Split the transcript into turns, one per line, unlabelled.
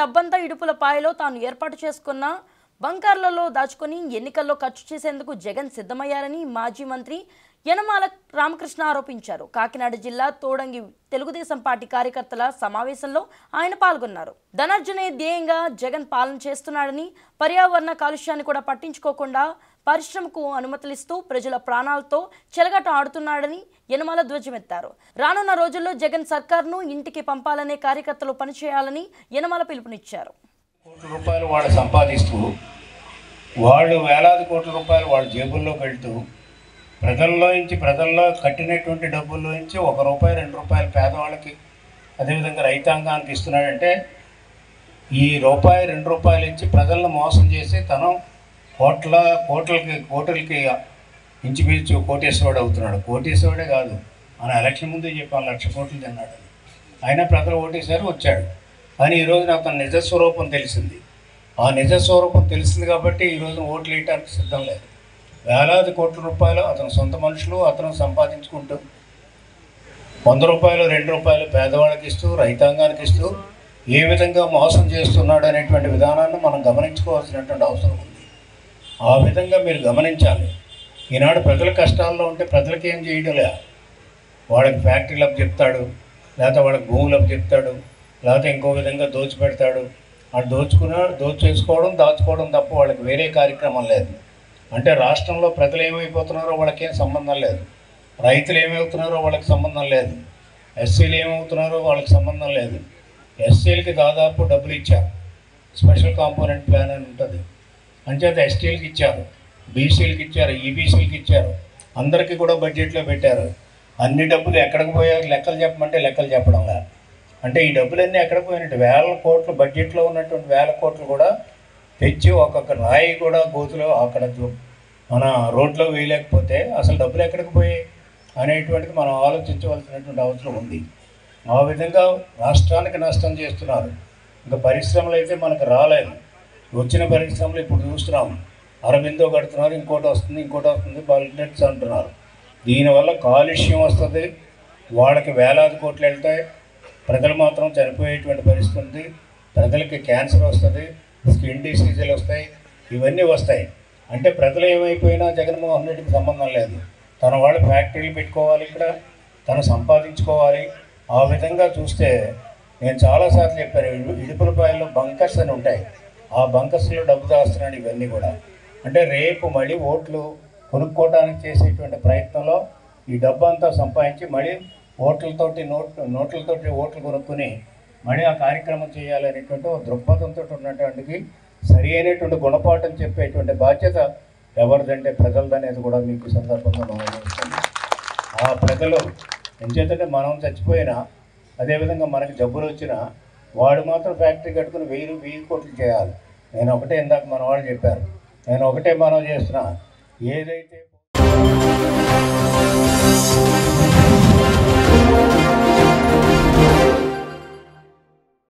డబ్బంతా ఇడుపుల పాయలో తాను ఏర్పాటు చేసుకున్న బంకర్లలో దాచుకొని ఎన్నికల్లో ఖర్చు చేసేందుకు జగన్ సిద్ధమయ్యారని మాజీ మంత్రి యనమాల రామకృష్ణ ఆరోపించారు కాకినాడ జిల్లా తోడంగి తెలుగుదేశం పార్టీ కార్యకర్తల సమావేశంలో ఆయన పాల్గొన్నారు ధనార్జనే ధ్యేయంగా జగన్ పాలన చేస్తున్నాడని పర్యావరణ కాలుష్యాన్ని కూడా పట్టించుకోకుండా పరిశ్రమకు అనుమతులిస్తూ ప్రజల ప్రాణాలతో చెలగట ఆడుతున్నాడని యనమాల ధ్వజమెత్తారు రానున్న రోజుల్లో జగన్ సర్కార్ను ఇంటికి పంపాలనే కార్యకర్తలు పనిచేయాలని యనమాల పిలుపునిచ్చారు
కోట్ల రూపాయలు వాళ్ళు సంపాదిస్తూ వాళ్ళు వేలాది కోట్ల రూపాయలు వాళ్ళ జేబుల్లోకి వెళ్తూ ప్రజల్లో నుంచి ప్రజల్లో కట్టినటువంటి డబ్బుల్లో నుంచి ఒక రూపాయి రెండు రూపాయలు పేదవాళ్ళకి అదేవిధంగా రైతాంగానికి ఇస్తున్నాడంటే ఈ రూపాయి రెండు రూపాయలు ఇచ్చి ప్రజలను మోసం చేసి తను కోట్ల కోట్లకి కోట్లకి ఇంచుమించు కోటేశ్వరుడు అవుతున్నాడు కోటేశ్వరుడే కాదు మన ఎలక్షన్ ముందే చెప్పాను లక్ష కోట్లు తిన్నాడు అయినా ప్రజలు ఓటేశారు వచ్చాడు కానీ ఈరోజు అతని నిజ స్వరూపం తెలిసింది ఆ నిజ స్వరూపం తెలిసింది కాబట్టి ఈరోజు ఓట్లు వేయడానికి సిద్ధం లేదు వేలాది కోట్ల రూపాయలు అతని సొంత మనుషులు అతను సంపాదించుకుంటూ వంద రూపాయలు రెండు రూపాయలు పేదవాళ్ళకి ఇస్తూ రైతాంగానికి ఇస్తూ ఏ విధంగా మోసం చేస్తున్నాడు అనేటువంటి విధానాన్ని మనం గమనించుకోవాల్సినటువంటి అవసరం ఉంది ఆ విధంగా మీరు గమనించాలి ఈనాడు ప్రజల కష్టాల్లో ఉంటే ప్రజలకి ఏం చేయడం లే వాళ్ళకి ఫ్యాక్టరీలు అప్ చెప్తాడు లేకపోతే వాళ్ళకి భూములు అప్ చెప్తాడు లేకపోతే ఇంకో విధంగా దోచిపెడతాడు ఆ దోచుకున్న దోచేసుకోవడం దాచుకోవడం తప్ప వాళ్ళకి వేరే కార్యక్రమం లేదు అంటే రాష్ట్రంలో ప్రజలు ఏమైపోతున్నారో వాళ్ళకేం సంబంధం లేదు రైతులు ఏమవుతున్నారో వాళ్ళకి సంబంధం లేదు ఎస్సీలు ఏమవుతున్నారో వాళ్ళకి సంబంధం లేదు ఎస్సీలకి దాదాపు డబ్బులు ఇచ్చారు స్పెషల్ కాంపోనెంట్ ప్లాన్ అని ఉంటుంది అంచేత ఎస్టీలకి ఇచ్చారు బీసీలకి ఇచ్చారు ఈబీసీలకి ఇచ్చారు అందరికీ కూడా బడ్జెట్లో పెట్టారు అన్ని డబ్బులు ఎక్కడికి పోయారు లెక్కలు చెప్పమంటే లెక్కలు చెప్పడం లేదు అంటే ఈ డబ్బులన్నీ ఎక్కడ పోయినట్టు వేల కోట్లు బడ్జెట్లో ఉన్నటువంటి వేల కోట్లు కూడా తెచ్చి ఒక్కొక్క రాయి కూడా గోతులో అక్కడ జు- మన రోడ్లో వేయలేకపోతే అసలు డబ్బులు ఎక్కడికి పోయాయి అనేటువంటిది మనం ఆలోచించవలసినటువంటి అవసరం ఉంది ఆ విధంగా రాష్ట్రానికి నష్టం చేస్తున్నారు ఇంకా పరిశ్రమలు అయితే మనకు రాలేదు వచ్చిన పరిశ్రమలు ఇప్పుడు చూస్తున్నాం అరవిందో కడుతున్నారు ఇంకోటి వస్తుంది ఇంకోటి వస్తుంది బల్నెట్స్ అంటున్నారు దీనివల్ల కాలుష్యం వస్తుంది వాళ్ళకి వేలాది కోట్లు వెళ్తాయి ప్రజలు మాత్రం చనిపోయేటువంటి పరిస్థితి ఉంది ప్రజలకి క్యాన్సర్ వస్తుంది స్కిన్ డిసీజులు వస్తాయి ఇవన్నీ వస్తాయి అంటే ప్రజలు ఏమైపోయినా జగన్మోహన్ రెడ్డికి సంబంధం లేదు తన వాళ్ళు ఫ్యాక్టరీలు పెట్టుకోవాలి ఇక్కడ తను సంపాదించుకోవాలి ఆ విధంగా చూస్తే నేను చాలాసార్లు చెప్పాను ఇడు- ఇడుపులపాయల్లో బంకర్స్ అని ఉంటాయి ఆ బంకర్స్లో డబ్బు దాస్తున్నాడు ఇవన్నీ కూడా అంటే రేపు మళ్ళీ ఓట్లు కొనుక్కోవడానికి చేసేటువంటి ప్రయత్నంలో ఈ డబ్బు అంతా సంపాదించి మళ్ళీ ఓట్లతోటి నోట్ నోట్లతోటి ఓట్లు కొనుక్కుని మళ్ళీ ఆ కార్యక్రమం చేయాలనేటువంటి ఒక దృక్పథంతో ఉన్నటువంటి సరి అయినటువంటి గుణపాఠం చెప్పేటువంటి బాధ్యత ఎవరిదంటే ప్రజలదనేది కూడా మీకు ఈ సందర్భంగా మనం చేస్తున్నాం ఆ ప్రజలు ఎంచేతంటే మనం చచ్చిపోయినా అదేవిధంగా మనకి జబ్బులు వచ్చినా వాడు మాత్రం ఫ్యాక్టరీ కట్టుకుని వెయ్యి వెయ్యి కోట్లు చేయాలి నేను ఒకటే ఇందాక మన వాళ్ళు చెప్పారు నేను ఒకటే మనం చేస్తున్నా ఏదైతే